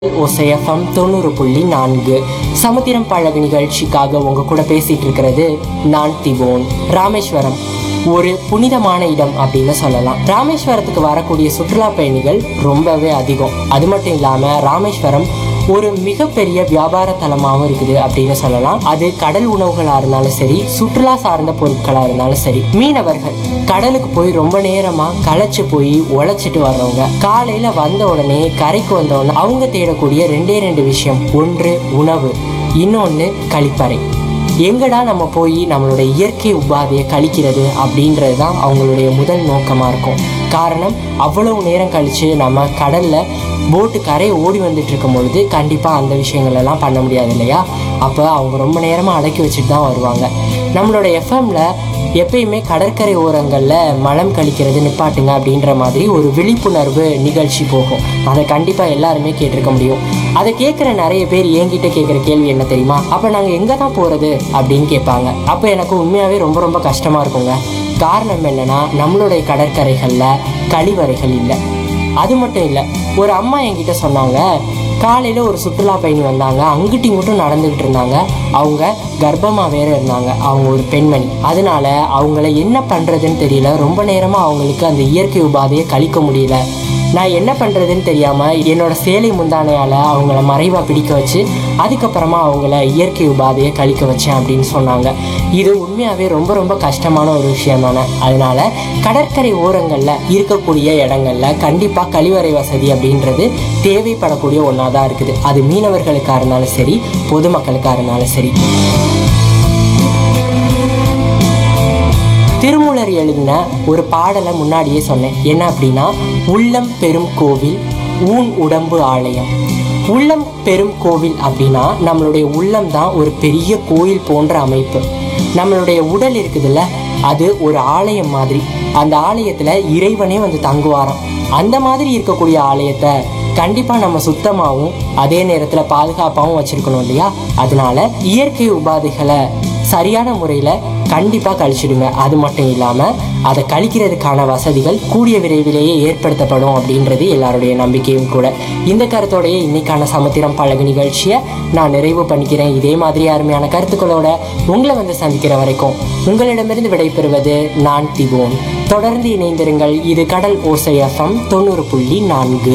ஓசைஎஃப்எம் தொண்ணூறு புள்ளி நான்கு சமுத்திரம் பழகு நிகழ்ச்சிக்காக உங்க கூட பேசிட்டு இருக்கிறது நான் திவோன் ராமேஸ்வரம் ஒரு புனிதமான இடம் அப்படின்னு சொல்லலாம் ராமேஸ்வரத்துக்கு வரக்கூடிய சுற்றுலா பயணிகள் ரொம்பவே அதிகம் அது மட்டும் இல்லாம ராமேஸ்வரம் ஒரு மிகப்பெரிய வியாபார தலமாகவும் இருக்குது அப்படின்னு சொல்லலாம் அது கடல் உணவுகளா இருந்தாலும் சரி சுற்றுலா சார்ந்த பொருட்களா இருந்தாலும் சரி மீனவர்கள் கடலுக்கு போய் ரொம்ப நேரமா களைச்சு போய் உழைச்சிட்டு வர்றவங்க காலையில வந்த உடனே கரைக்கு வந்த உடனே அவங்க தேடக்கூடிய ரெண்டே ரெண்டு விஷயம் ஒன்று உணவு இன்னொன்னு கழிப்பறை எங்கடா நம்ம போய் நம்மளுடைய இயற்கை உபாதையை கழிக்கிறது அப்படின்றது தான் அவங்களுடைய முதல் நோக்கமாக இருக்கும் காரணம் அவ்வளவு நேரம் கழித்து நம்ம கடலில் போட்டு கரை ஓடி வந்துட்டு இருக்கும் பொழுது கண்டிப்பாக அந்த விஷயங்கள் எல்லாம் பண்ண முடியாது இல்லையா அப்போ அவங்க ரொம்ப நேரமாக அடக்கி வச்சுட்டு தான் வருவாங்க நம்மளோட எஃப்எம்ல எப்பயுமே கடற்கரை ஓரங்களில் மலம் கழிக்கிறது நிப்பாட்டுங்க அப்படின்ற மாதிரி ஒரு விழிப்புணர்வு நிகழ்ச்சி போகும் அதை கண்டிப்பாக எல்லாருமே கேட்டிருக்க முடியும் அதை கேட்குற நிறைய பேர் என்கிட்ட கேட்குற கேள்வி என்ன தெரியுமா அப்போ நாங்கள் எங்கே தான் போகிறது அப்படின்னு கேட்பாங்க அப்போ எனக்கு உண்மையாகவே ரொம்ப ரொம்ப கஷ்டமாக இருக்குங்க காரணம் என்னன்னா நம்மளுடைய கடற்கரைகளில் கழிவறைகள் இல்லை அது மட்டும் இல்லை ஒரு அம்மா என்கிட்ட சொன்னாங்க காலையில் ஒரு சுற்றுலா பயணி வந்தாங்க அங்கிட்டு இங்கிட்டும் நடந்துகிட்டு இருந்தாங்க அவங்க கர்ப்பமாக வேற இருந்தாங்க அவங்க ஒரு பெண்மணி அதனால அவங்கள என்ன பண்ணுறதுன்னு தெரியல ரொம்ப நேரமாக அவங்களுக்கு அந்த இயற்கை உபாதையை கழிக்க முடியல நான் என்ன பண்ணுறதுன்னு தெரியாமல் என்னோட சேலை முந்தானையால் அவங்கள மறைவாக பிடிக்க வச்சு அதுக்கப்புறமா அவங்கள இயற்கை உபாதையை கழிக்க வச்சேன் அப்படின்னு சொன்னாங்க இது உண்மையாகவே ரொம்ப ரொம்ப கஷ்டமான ஒரு விஷயம் தானே அதனால கடற்கரை ஓரங்களில் இருக்கக்கூடிய இடங்கள்ல கண்டிப்பாக கழிவறை வசதி அப்படின்றது தேவைப்படக்கூடிய ஒன்றா தான் இருக்குது அது மீனவர்களுக்காக இருந்தாலும் சரி பொதுமக்களுக்காக இருந்தாலும் சரி திருமூலர் எழுதின ஒரு பாடலை முன்னாடியே சொன்னேன் என்ன அப்படின்னா உள்ளம் பெரும் கோவில் ஊன் உடம்பு ஆலயம் உள்ளம் பெரும் கோவில் அப்படின்னா நம்மளுடைய உள்ளம் தான் ஒரு பெரிய கோயில் போன்ற அமைப்பு நம்மளுடைய உடல் இருக்குதுல்ல அது ஒரு ஆலயம் மாதிரி அந்த ஆலயத்துல இறைவனே வந்து தங்குவாராம் அந்த மாதிரி இருக்கக்கூடிய ஆலயத்தை கண்டிப்பா நம்ம சுத்தமாகவும் அதே நேரத்துல பாதுகாப்பாகவும் வச்சிருக்கணும் இல்லையா அதனால இயற்கை உபாதைகளை சரியான முறையில் கண்டிப்பாக கழிச்சிடுங்க அது மட்டும் இல்லாமல் அதை கழிக்கிறதுக்கான வசதிகள் கூடிய விரைவிலேயே ஏற்படுத்தப்படும் அப்படின்றது எல்லாருடைய நம்பிக்கையும் கூட இந்த கருத்தோடைய இன்னைக்கான சமுத்திரம் பழகு நிகழ்ச்சியை நான் நிறைவு பண்ணிக்கிறேன் இதே மாதிரி அருமையான கருத்துக்களோட உங்களை வந்து சந்திக்கிற வரைக்கும் உங்களிடமிருந்து விடைபெறுவது நான் திவோன் தொடர்ந்து இணைந்திருங்கள் இது கடல் ஓசை எஃப்எம் தொண்ணூறு புள்ளி நான்கு